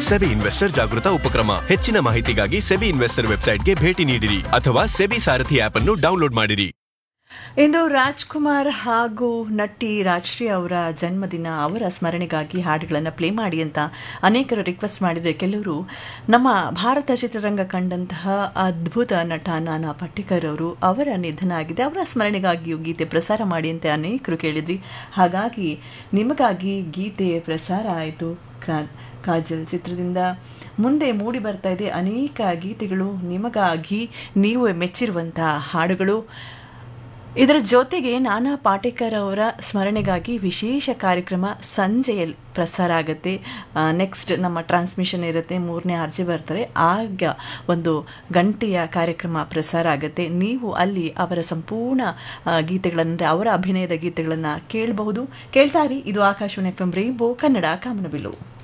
SEBI investor ಜಾಗೃತ ಉಪಕ್ರಮ ಹೆಚ್ಚಿನ ಮಾಹಿತಿಗಾಗಿ ಸೆಬಿ ಇನ್ವೆಸ್ಟರ್ ವೆಬ್ಸೈಟ್ಗೆ ಭೇಟಿ ನೀಡಿರಿ ಅಥವಾ ಸೆಬಿ ಸಾರಥಿ ಆಪ್ ಅನ್ನು ಡೌನ್ಲೋಡ್ ಮಾಡಿರಿ ಇಂದು ರಾಜ್ಕುಮಾರ್ ಹಾಗೂ ನಟಿ ರಾಜ್ಶ್ರೀ ಅವರ ಜನ್ಮದಿನ ಅವರ ಸ್ಮರಣೆಗಾಗಿ ಹಾಡುಗಳನ್ನು ಪ್ಲೇ ಮಾಡಿ ಅಂತ ಅನೇಕರು ರಿಕ್ವೆಸ್ಟ್ ಮಾಡಿದರೆ ಕೆಲವರು ನಮ್ಮ ಭಾರತ ಚಿತ್ರರಂಗ ಕಂಡಂತಹ ಅದ್ಭುತ ನಟ ನಾನಾ ಪಟ್ಟಿಕರ್ ಅವರು ಅವರ ನಿಧನ ಆಗಿದೆ ಅವರ ಸ್ಮರಣೆಗಾಗಿಯೂ ಗೀತೆ ಪ್ರಸಾರ ಮಾಡಿ ಅಂತ ಅನೇಕರು ಕೇಳಿದ್ರಿ ಹಾಗಾಗಿ ನಿಮಗಾಗಿ ಗೀತೆ ಪ್ರಸಾರ ಆಯಿತು ಕಾಜಲ್ ಚಿತ್ರದಿಂದ ಮುಂದೆ ಮೂಡಿ ಬರ್ತಾ ಇದೆ ಅನೇಕ ಗೀತೆಗಳು ನಿಮಗಾಗಿ ನೀವು ಮೆಚ್ಚಿರುವಂಥ ಹಾಡುಗಳು ಇದರ ಜೊತೆಗೆ ನಾನಾ ಪಾಟೇಕರ್ ಅವರ ಸ್ಮರಣೆಗಾಗಿ ವಿಶೇಷ ಕಾರ್ಯಕ್ರಮ ಸಂಜೆಯಲ್ಲಿ ಪ್ರಸಾರ ಆಗುತ್ತೆ ನೆಕ್ಸ್ಟ್ ನಮ್ಮ ಟ್ರಾನ್ಸ್ಮಿಷನ್ ಇರುತ್ತೆ ಮೂರನೇ ಅರ್ಜಿ ಬರ್ತಾರೆ ಆಗ ಒಂದು ಗಂಟೆಯ ಕಾರ್ಯಕ್ರಮ ಪ್ರಸಾರ ಆಗುತ್ತೆ ನೀವು ಅಲ್ಲಿ ಅವರ ಸಂಪೂರ್ಣ ಗೀತೆಗಳನ್ನು ಅವರ ಅಭಿನಯದ ಗೀತೆಗಳನ್ನು ಕೇಳಬಹುದು ಕೇಳ್ತಾರಿ ಇದು Akashvani F M rainbow Kannada ಕಾಮನಬಿಲ್ಲು